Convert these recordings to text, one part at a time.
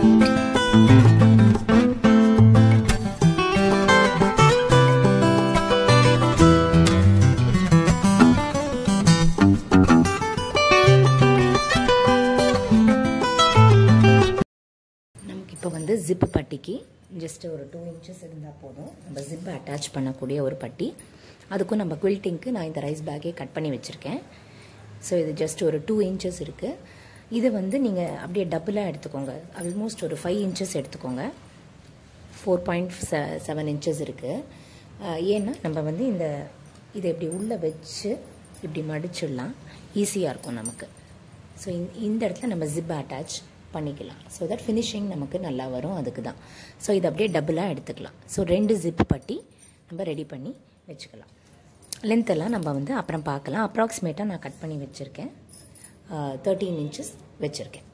நமக்கு இப்போ வந்து ஜிப்பு பட்டிக்கு ஜஸ்ட் ஒரு டூ இன்ச்சஸ் இருந்தால் போதும் நம்ம ஜிப்பை அட்டாச் பண்ணக்கூடிய ஒரு பட்டி அதுக்கும் நம்ம குவில்ட்டிங்க்கு நான் இந்த ரைஸ் பேக்கே கட் பண்ணி வச்சுருக்கேன் ஸோ இது ஜஸ்ட் ஒரு டூ இன்ச்சஸ் இருக்குது இதை வந்து நீங்கள் அப்படியே டபுளாக எடுத்துக்கோங்க ஆல்மோஸ்ட் ஒரு ஃபைவ் இன்ச்சஸ் எடுத்துக்கோங்க ஃபோர் பாயிண்ட் செ செவன் இன்ச்சஸ் இருக்குது ஏன்னா நம்ம வந்து இந்த இதை இப்படி உள்ளே வச்சு இப்படி மடிச்சிடலாம் ஈஸியாக இருக்கும் நமக்கு ஸோ இந்த இடத்துல நம்ம ஜிப் அட்டாச் பண்ணிக்கலாம் ஸோ தட் ஃபினிஷிங் நமக்கு நல்லா வரும் அதுக்கு தான் ஸோ இதை அப்படியே டபுளாக எடுத்துக்கலாம் ஸோ ரெண்டு ஜிப்பு பட்டி நம்ம ரெடி பண்ணி வச்சுக்கலாம் லென்த்தெல்லாம் நம்ம வந்து அப்புறம் பார்க்கலாம் அப்ராக்சிமேட்டாக நான் கட் பண்ணி வச்சுருக்கேன் தேர்ட்டீன் இன்ச்சஸ் வச்சுருக்கேன்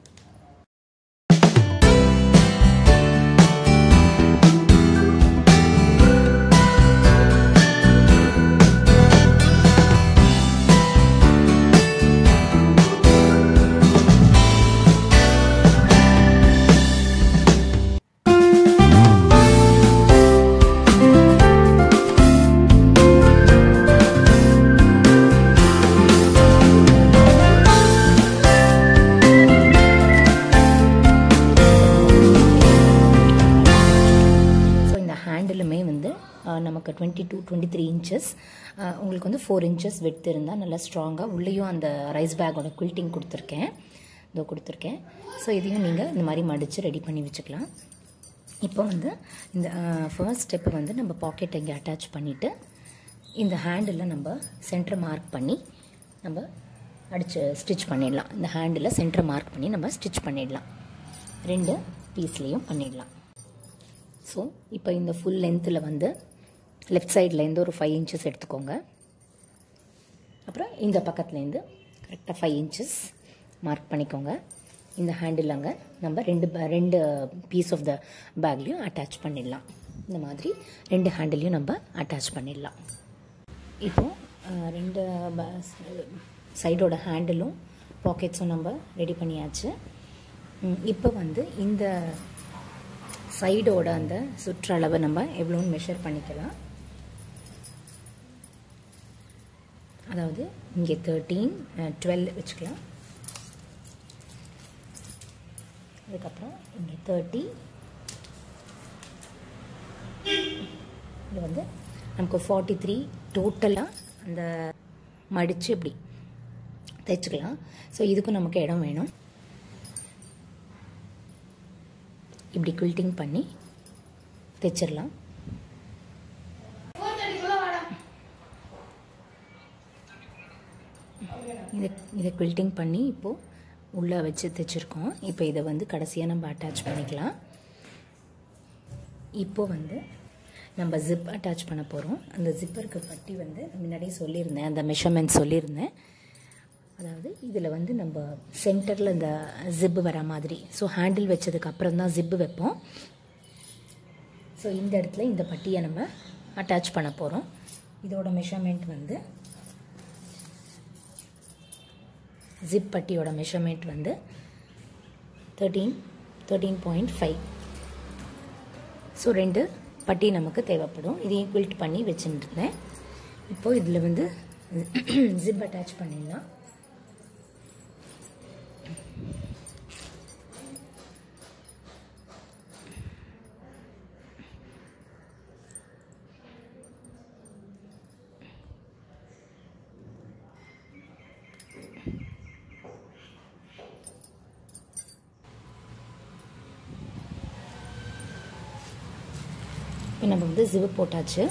ஸோ இந்த ஹேண்டிலுமே வந்து அஹ், நமக்கு twenty two twenty three inches உங்களுக்கு வந்து ஃபோர் இன்ச்சஸ் விட்டு இருந்தால் நல்லா ஸ்ட்ராங்காக உள்ளேயும் அந்த ரைஸ் பேக்கோட குல்ட்டிங் கொடுத்துருக்கேன் இதோ கொடுத்துருக்கேன் ஸோ இதையும் நீங்கள் இந்த மாதிரி மடித்து ரெடி பண்ணி வச்சுக்கலாம் இப்போ வந்து இந்த ஃபர்ஸ்ட் ஸ்டெப்பு வந்து நம்ம பாக்கெட் இங்கே அட்டாச் பண்ணிவிட்டு இந்த ஹேண்டில் நம்ம சென்டர் மார்க் பண்ணி நம்ம அடித்து ஸ்டிச் பண்ணிடலாம் இந்த ஹேண்டில் சென்டர் மார்க் பண்ணி நம்ம ஸ்டிச் பண்ணிடலாம் ரெண்டு பீஸ்லேயும் பண்ணிடலாம் ஸோ இப்போ இந்த ஃபுல் லென்த்தில் வந்து லெஃப்ட் சைட்லேருந்து ஒரு ஃபைவ் இன்ச்சஸ் எடுத்துக்கோங்க அப்புறம் இந்த பக்கத்துலேருந்து கரெக்டாக ஃபைவ் இன்ச்சஸ் மார்க் பண்ணிக்கோங்க இந்த ஹேண்டில் அங்கே நம்ம ரெண்டு ba- ரெண்டு பீஸ் ஆஃப் த பேக்லேயும் அட்டாச் பண்ணிடலாம் இந்த மாதிரி ரெண்டு ஹேண்டிலையும் நம்ம அட்டாச் பண்ணிடலாம் இப்போது அஹ், ரெண்டு சைடோட ஹேண்டிலும் பாக்கெட்ஸும் நம்ம ரெடி பண்ணியாச்சு ம், இப்போ வந்து இந்த சைடோட அந்த சுற்றளவை நம்ம எவ்வளோன்னு மெஷர் பண்ணிக்கலாம் அதாவது இங்கே தேர்ட்டீன் டுவெல் வச்சுக்கலாம் அதுக்கப்புறம் இங்கே தேர்ட்டி இது வந்து நமக்கு ஃபார்ட்டி த்ரீ டோட்டலாக அந்த மடித்து இப்படி தைச்சுக்கலாம் ஸோ இதுக்கும் நமக்கு இடம் வேணும் இப்படி குல்ட்டிங் பண்ணி தைச்சிடலாம் இதை இதை குல்ட்டிங் பண்ணி இப்போது உள்ளே வச்சு தைச்சிருக்கோம் இப்போ இதை வந்து கடைசியாக நம்ம அட்டாச் பண்ணிக்கலாம் இப்போ வந்து நம்ம ஜிப் அட்டாச் பண்ண போகிறோம் அந்த ஜிப்பருக்கு பட்டி வந்து முன்னாடியே சொல்லியிருந்தேன் அந்த மெஷர்மெண்ட் சொல்லியிருந்தேன் அதாவது இதில் வந்து நம்ம சென்டரில் இந்த ஜிப்பு வர மாதிரி ஸோ ஹேண்டில் வச்சதுக்கு அப்புறம் தான் ஜிப்பு வைப்போம் ஸோ இந்த இடத்துல இந்த பட்டியை நம்ம அட்டாச் பண்ண போகிறோம் இதோட மெஷர்மெண்ட் வந்து ஜிப் பட்டியோட மெஷர்மெண்ட் வந்து thirteen thirteen point five so ரெண்டு பட்டி நமக்கு தேவைப்படும் இதையும் குவில்ட் பண்ணி வச்சுருந்தேன் இப்போது இதில் வந்து ஜிப் அட்டாச் பண்ணிடலாம் இப்போ நம்ம வந்து ஜிவு போட்டாச்சு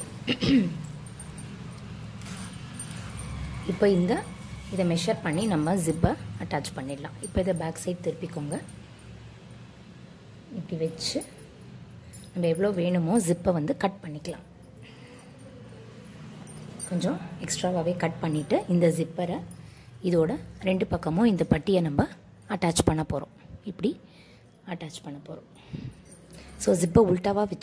இப்போ இந்த இதை மெஷர் பண்ணி நம்ம ஜிப்பை அட்டாச் பண்ணிடலாம் இப்போ இதை பேக் சைடு திருப்பிக்கோங்க இப்படி வச்சு நம்ம எவ்வளோ வேணுமோ ஜிப்பை வந்து கட் பண்ணிக்கலாம் கொஞ்சம் எக்ஸ்ட்ராவாகவே கட் பண்ணிவிட்டு இந்த ஜிப்பரை இதோட ரெண்டு பக்கமும் இந்த பட்டியை நம்ம அட்டாச் பண்ண போகிறோம் இப்படி அட்டாச் பண்ண போகிறோம் ஸோ ஜிப்பை உல்ட்டாவாக வச்சு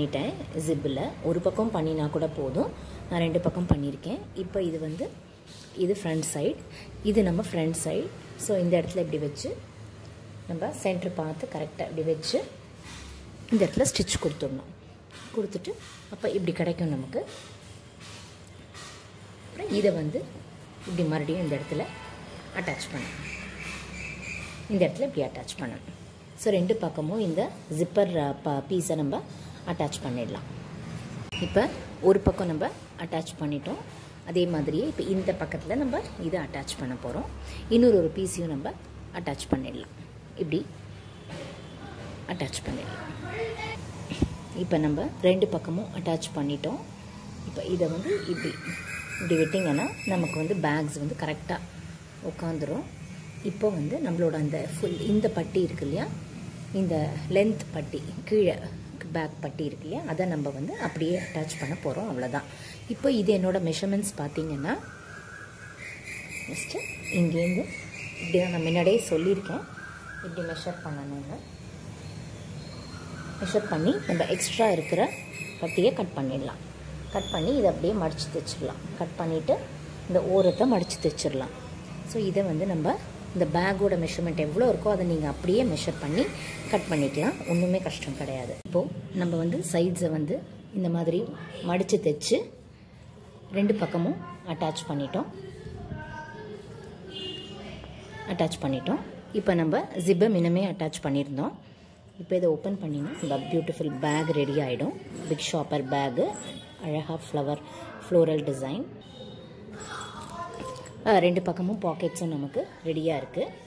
பண்ணிட்டேன் ஜிப்பில் ஒரு பக்கம் பண்ணினா கூட போதும் நான் ரெண்டு பக்கம் பண்ணியிருக்கேன் இப்போ இது வந்து இது ஃப்ரண்ட் சைடு இது நம்ம ஃப்ரண்ட் சைடு ஸோ இந்த இடத்துல இப்படி வச்சு நம்ம சென்டர் பார்த்து கரெக்டாக இப்படி வச்சு இந்த இடத்துல ஸ்டிச் கொடுத்துடணும் கொடுத்துட்டு அப்போ இப்படி கிடைக்கும் நமக்கு அப்புறம் இதை வந்து இப்படி மறுபடியும் இந்த இடத்துல அட்டாச் பண்ணணும் இந்த இடத்துல இப்படி அட்டாச் பண்ணணும் ஸோ ரெண்டு பக்கமும் இந்த ஜிப்பர் ப பீஸை நம்ம அட்டாச் பண்ணிடலாம் இப்போ ஒரு பக்கம் நம்ம அட்டாச் பண்ணிட்டோம் அதே மாதிரியே இப்போ இந்த பக்கத்தில் நம்ம இதை அட்டாச் பண்ண போகிறோம் இன்னொரு ஒரு பீஸையும் நம்ம அட்டாச் பண்ணிடலாம் இப்படி அட்டாச் பண்ணிடலாம் இப்போ நம்ம ரெண்டு பக்கமும் அட்டாச் பண்ணிட்டோம் இப்போ இதை வந்து இப்படி இப்படி விட்டிங்கன்னா நமக்கு வந்து பேக்ஸ் வந்து கரெக்டாக உட்காந்துரும் இப்போ வந்து நம்மளோட அந்த ஃபுல் இந்த பட்டி இருக்கு இல்லையா இந்த லென்த் பட்டி கீழே பேக் பட்டி இருக்கு இல்லையா அதை நம்ம வந்து அப்படியே அட்டாச் பண்ண போகிறோம் அவ்வளோதான் இப்போ இது என்னோடய மெஷர்மெண்ட்ஸ் பார்த்தீங்கன்னா ஃபஸ்ட்டு இங்கேருந்து இப்படி தான் நான் முன்னாடியே சொல்லியிருக்கேன் இப்படி மெஷர் பண்ணணும்னு மெஷர் பண்ணி நம்ம எக்ஸ்ட்ரா இருக்கிற பட்டியை கட் பண்ணிடலாம் கட் பண்ணி இதை அப்படியே மடித்து தைச்சிடலாம் கட் பண்ணிவிட்டு இந்த ஓரத்தை மடித்து தைச்சிடலாம் ஸோ இதை வந்து நம்ம இந்த பேக்கோட மெஷர்மெண்ட் எவ்வளோ இருக்கோ அதை நீங்கள் அப்படியே மெஷர் பண்ணி கட் பண்ணிக்கலாம் ஒன்றுமே கஷ்டம் கிடையாது இப்போது நம்ம வந்து சைட்ஸை வந்து இந்த மாதிரி மடித்து தைச்சு ரெண்டு பக்கமும் அட்டாச் பண்ணிட்டோம் அட்டாச் பண்ணிட்டோம் இப்போ நம்ம ஜிப்பை மினமே அட்டாச் பண்ணியிருந்தோம் இப்போ இதை ஓப்பன் பண்ணினா இந்த பியூட்டிஃபுல் பேக் ரெடி ஆகிடும் பிக் ஷாப்பர் பேகு அழகாக ஃப்ளவர் ஃப்ளோரல் டிசைன் ரெண்டு பக்கமும் பாக்கெட்ஸும் நமக்கு ரெடியாக இருக்குது